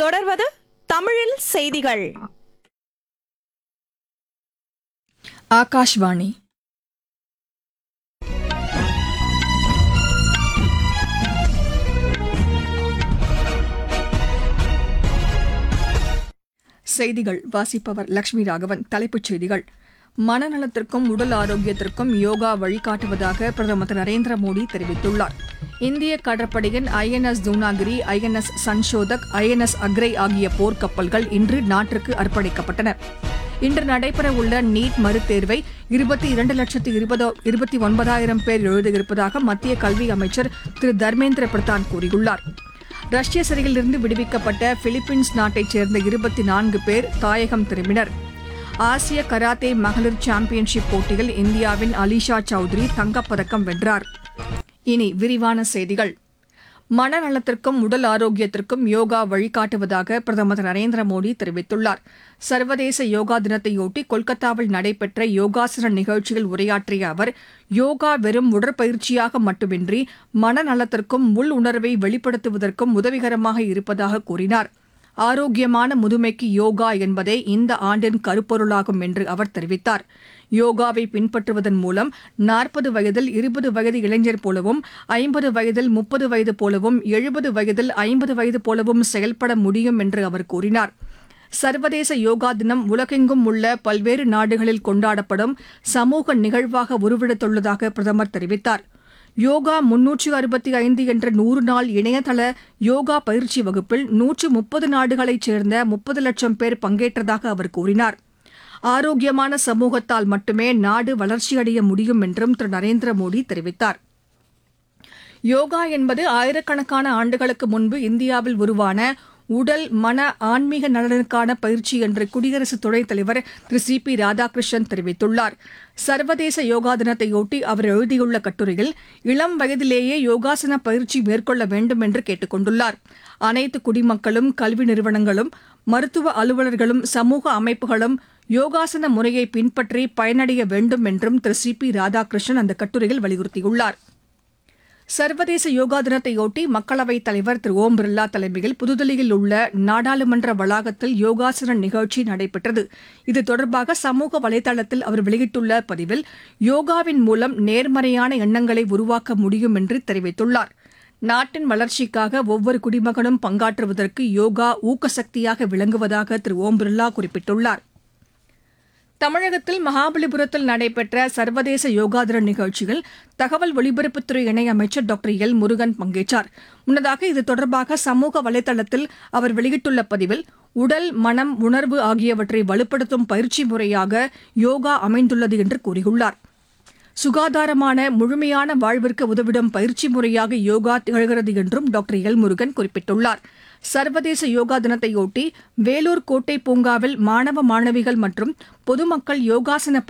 தொடர்வது தமிழில் செய்திகள் ஆகாஷ்வாணி செய்திகள் வாசிப்பவர் லட்சுமி ராகவன் தலைப்புச் செய்திகள் மனநலத்திற்கும் உடல் ஆரோக்கியத்திற்கும் யோகா வழிகாட்டுவதாக பிரதமர் திரு நரேந்திர மோடி தெரிவித்துள்ளார் இந்திய கடற்படையின் INS Dunagiri INS Sanshodhak INS அக்ரை ஆகிய போர்க்கப்பல்கள் இன்று நாட்டிற்கு அர்ப்பணிக்கப்பட்டன இன்று நடைபெறவுள்ள நீட் மறுதேர்வை இருபத்தி இரண்டு லட்சத்து இருபதோ இருபத்தி ஒன்பதாயிரம் பேர் எழுதியிருப்பதாக மத்திய கல்வி அமைச்சர் திரு தர்மேந்திர பிரதான் கூறியுள்ளார் ரஷ்ய சிறையிலிருந்து விடுவிக்கப்பட்ட பிலிப்பீன்ஸ் நாட்டைச் சேர்ந்த இருபத்தி நான்கு பேர் தாயகம் திரும்பினர் ஆசிய கராத்தே மகளிர் சாம்பியன்ஷிப் போட்டியில் இந்தியாவின் அலிஷா சௌத்ரி தங்கப்பதக்கம் வென்றார் இனி விரிவான செய்திகள் மனநலத்திற்கும் உடல் ஆரோக்கியத்திற்கும் யோகா வழிகாட்டுவதாக பிரதமர் திரு நரேந்திர மோடி தெரிவித்துள்ளார் சர்வதேச யோகா தினத்தையொட்டி கொல்கத்தாவில் நடைபெற்ற யோகாசன நிகழ்ச்சியில் உரையாற்றிய அவர் யோகா வெறும் உடற்பயிற்சியாக மட்டுமின்றி மனநலத்திற்கும் உள் உணர்வை வெளிப்படுத்துவதற்கும் உதவிகரமாக இருப்பதாக கூறினார் ஆரோக்கியமான முதுமைக்கு யோகா என்பதே இந்த ஆண்டின் கருப்பொருளாகும் என்று அவர் தெரிவித்தார் யோகாவை பின்பற்றுவதன் மூலம் நாற்பது வயதில் இருபது வயது இளைஞர் போலவும் ஐம்பது வயதில் முப்பது வயது போலவும் எழுபது வயதில் ஐம்பது வயது போலவும் செயல்பட முடியும் என்று அவர் கூறினார் சர்வதேச யோகா தினம் உலகெங்கும் உள்ள பல்வேறு நாடுகளில் கொண்டாடப்படும் சமூக நிகழ்வாக உருவெடுத்துள்ளதாக பிரதமர் தெரிவித்தார் யோகா முன்னூற்று அறுபத்தி ஐந்து என்ற நூறு நாள் இணையதள யோகா பயிற்சி வகுப்பில் நூற்று முப்பது நாடுகளைச் சேர்ந்த முப்பது லட்சம் பேர் பங்கேற்றதாக அவர் கூறினார் ஆரோக்கியமான சமூகத்தால் மட்டுமே நாடு வளர்ச்சியடைய முடியும் என்றும் திரு நரேந்திர மோடி தெரிவித்தார் யோகா என்பது ஆயிரக்கணக்கான ஆண்டுகளுக்கு முன்பு இந்தியாவில் உருவான உடல் மன ஆன்மீக நலனுக்கான பயிற்சி என்று குடியரசு துணைத் தலைவர் திரு சி பி ராதாகிருஷ்ணன் தெரிவித்துள்ளார் சர்வதேச யோகா தினத்தையொட்டி அவர் எழுதியுள்ள கட்டுரையில் இளம் வயதிலேயே யோகாசன பயிற்சி மேற்கொள்ள வேண்டும் என்று கேட்டுக் கொண்டுள்ளார் அனைத்து குடிமக்களும் கல்வி நிறுவனங்களும் மருத்துவ அலுவலர்களும் சமூக அமைப்புகளும் யோகாசன முறையை பின்பற்றி பயனடைய வேண்டும் என்றும் திரு சி பி ராதாகிருஷ்ணன் அந்த கட்டுரையில் வலியுறுத்தியுள்ளார் சர்வதேச யோகா தினத்தையொட்டி மக்களவைத் தலைவர் திரு ஓம் பிர்லா தலைமையில் புதுதில்லியில் உள்ள நாடாளுமன்ற வளாகத்தில் யோகாசன நிகழ்ச்சி நடைபெற்றது இது தொடர்பாக சமூக வலைதளத்தில் அவர் வெளியிட்டுள்ள பதிவில் யோகாவின் மூலம் நேர்மறையான எண்ணங்களை உருவாக்க முடியும் என்று தெரிவித்துள்ளார் நாட்டின் வளர்ச்சிக்காக ஒவ்வொரு குடிமகனும் பங்காற்றுவதற்கு யோகா ஊக்கசக்தியாக விளங்குவதாக திரு ஓம் பிர்லா குறிப்பிட்டுள்ளார் தமிழகத்தில் மகாபலிபுரத்தில் நடைபெற்ற சர்வதேச யோகா தின நிகழ்ச்சியில் தகவல் ஒலிபரப்புத்துறை இணையமைச்சர் டாக்டர் எல் முருகன் பங்கேற்றார் முன்னதாக இது தொடர்பாக சமூக வலைதளத்தில் அவர் வெளியிட்டுள்ள பதிவில் உடல் மனம் உணர்வு ஆகியவற்றை வலுப்படுத்தும் பயிற்சி முறையாக யோகா அமைந்துள்ளது என்று கூறியுள்ளார் சுகாதாரமான முழுமையான வாழ்விற்கு உதவிடும் பயிற்சி முறையாக யோகா திகழ்கிறது என்றும் டாக்டர் எல் முருகன் குறிப்பிட்டுள்ளார் சர்வதேச யோகா தினத்தையொட்டி வேலூர் கோட்டை பூங்காவில் மாணவ மாணவிகள் மற்றும் பொதுமக்கள் யோகாசன